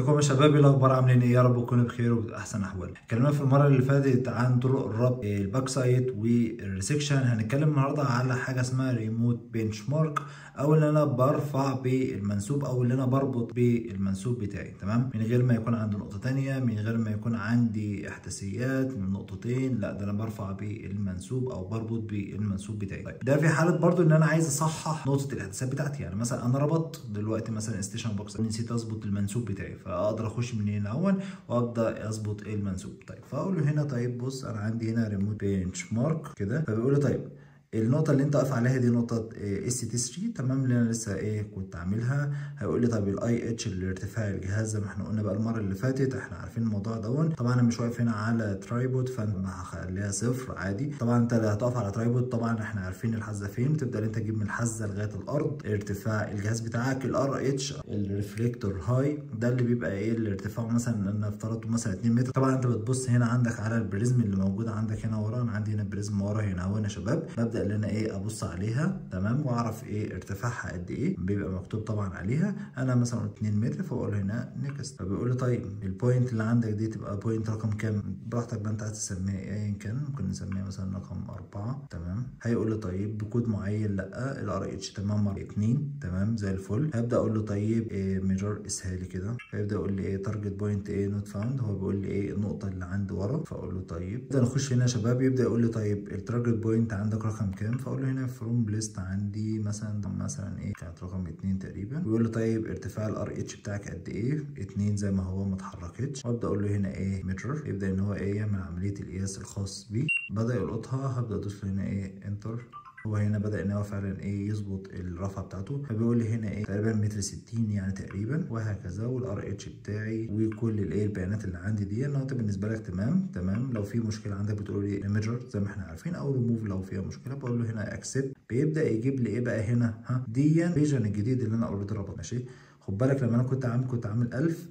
ازيكم يا شباب ايه الاخبار عاملين ايه يا رب تكونوا بخير وباحسن احوال اتكلمنا في المره اللي فاتت عن طرق الربط الباك سايت والريسكشن هنتكلم النهارده على حاجه اسمها ريموت بنش مارك او اللي انا برفع بالمنسوب او اللي انا بربط بالمنسوب بتاعي تمام من غير ما يكون عندي نقطه تانية من غير ما يكون عندي احداثيات من نقطتين لا ده انا برفع بالمنسوب او بربط بالمنسوب بتاعي طيب ده في حاله برضو ان انا عايز اصحح نقطه الاحداثيات بتاعتي يعني مثلا انا ربطت دلوقتي مثلا ستيشن بوكس نسيت اظبط المنسوب بتاعي فاقدر اخش من هنا اول وابدا اظبط المنسوب طيب فاقول له هنا طيب بص انا عندي هنا ريموت بنش مارك كده فبيقول لي طيب النقطه اللي انت واقف عليها دي نقطه اس تي 3 تمام اللي انا لسه ايه كنت عاملها هيقول لي طب الاي اتش الارتفاع الجهاز زي ما احنا قلنا بقى المره اللي فاتت احنا عارفين الموضوع دون طبعا انا مش واقف هنا على ترايبود فانا هخليها صفر عادي طبعا انت اللي هتقف على ترايبود طبعا احنا عارفين الحزه فين تبدا انت تجيب من الحزه لغايه الارض ارتفاع الجهاز بتاعك الار اتش الريفليكتور هاي ده اللي بيبقى ايه الارتفاع مثلا انا افترضته مثلا 2 متر طبعا انت بتبص هنا عندك على البريزم اللي موجود عندك هنا ورا انا عندي هنا بريزم ورا هنا اهو يا شباب ببدا ان انا ايه ابص عليها تمام واعرف ايه ارتفاعها قد ايه بيبقى مكتوب طبعا عليها انا مثلا قلت 2 متر فبقول هنا نيكست فبيقول لي طيب البوينت اللي عندك دي تبقى بوينت رقم كام براحتك بقى انت عايز تسميها ايا كان ممكن نسميها مثلا رقم 4 تمام هيقول لي طيب بكود معين لا الار اتش تمام 2 تمام زي الفل هبدا اقول له طيب إيه ميجر اسهالي كده فيبدا يقول لي ايه تارجت بوينت ايه نوت فاوند هو بيقول لي ايه النقطه اللي عندي ورا فاقول له طيب نبدا نخش هنا يا شباب يبدا يقول لي طيب التارجت بوينت عندك رقم كام فاقول له هنا فروم ليست عندي مثلا مثلا ايه كانت رقم 2 تقريبا ويقول له طيب ارتفاع الار اتش بتاعك قد ايه 2 زي ما هو ما اتحركتش وابدا اقول له هنا ايه متر يبدا ان هو ايه يعمل عمليه القياس الخاص بيه بدا يلقطها هبدا ادوس له هنا ايه انتر هو هنا بدا ان هو فعلا ايه يظبط الرفعه بتاعته فبيقول لي هنا ايه تقريبا متر 60 يعني تقريبا وهكذا والار اتش بتاعي وكل الايه البيانات اللي عندي دي النقطه بالنسبه لك تمام تمام لو في مشكله عندك بتقول لي ايميجر زي ما احنا عارفين او ريموف لو فيها مشكله بقول له هنا اكسبت بيبدا يجيب لي ايه بقى هنا ها دي فيجن الجديد اللي انا اوريدي ربط ماشي خد بالك لما انا كنت عامل كنت عامل 1000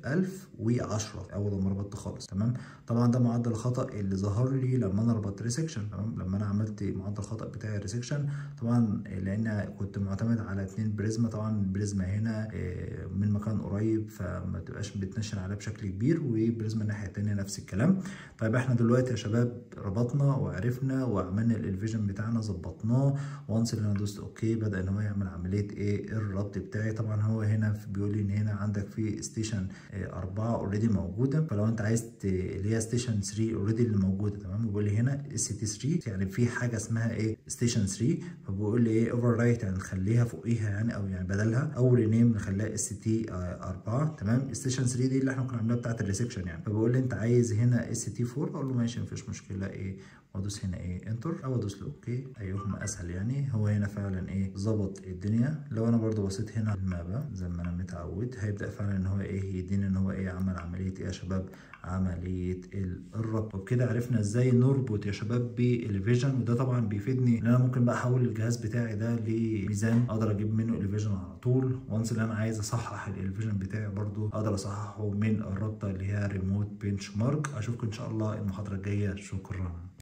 1010 اول ما ربطت خالص تمام طبعا ده معدل الخطا اللي ظهر لي لما انا ربطت ريسكشن تمام لما انا عملت معدل الخطا بتاعي ريسكشن طبعا لان كنت معتمد على اتنين بريزما طبعا البريزما هنا من مكان قريب فما تبقاش بتنشن عليها بشكل كبير وبريزما الناحيه التانيه نفس الكلام طيب احنا دلوقتي يا شباب ربطنا وعرفنا وعملنا الفيجن بتاعنا ظبطناه وانس اللي انا دوست اوكي بدا ان هو يعمل عمليه ايه الربط بتاعي طبعا هو هنا بيقول لي ان هنا عندك في ستيشن 4 اوريدي موجوده فلو انت عايز اللي هي ستيشن 3 اوريدي اللي موجوده تمام بيقول لي هنا اس تي 3 يعني في حاجه اسمها ايه ستيشن 3 فبيقول لي ايه اوفر رايت يعني نخليها فوقيها يعني او يعني بدلها او رينيم نخليها اس تي 4 تمام ستيشن 3 دي اللي احنا كنا عاملينها بتاعت الريسبشن يعني فبيقول لي انت عايز هنا اس تي 4 اقول له ماشي مفيش مشكله ايه وادوس هنا ايه انتر او ادوس له اوكي ايهما اسهل يعني هو هنا فعلا ايه ظبط الدنيا لو انا برضو بصيت هنا المابا زي ما انا متعود هيبدا فعلا ان هو ايه يديني ان هو ايه عمل عمليه ايه يا شباب عمليه الربط وبكده عرفنا ازاي نربط يا شباب بالفيجن وده طبعا بيفيدني ان انا ممكن بقى احول الجهاز بتاعي ده لميزان اقدر اجيب منه الفيجن على طول وانس اللي انا عايز اصحح الفيجن بتاعي برضو اقدر اصححه من الرابطه اللي هي ريموت بنش مارك اشوفكم ان شاء الله المحاضره الجايه شكرا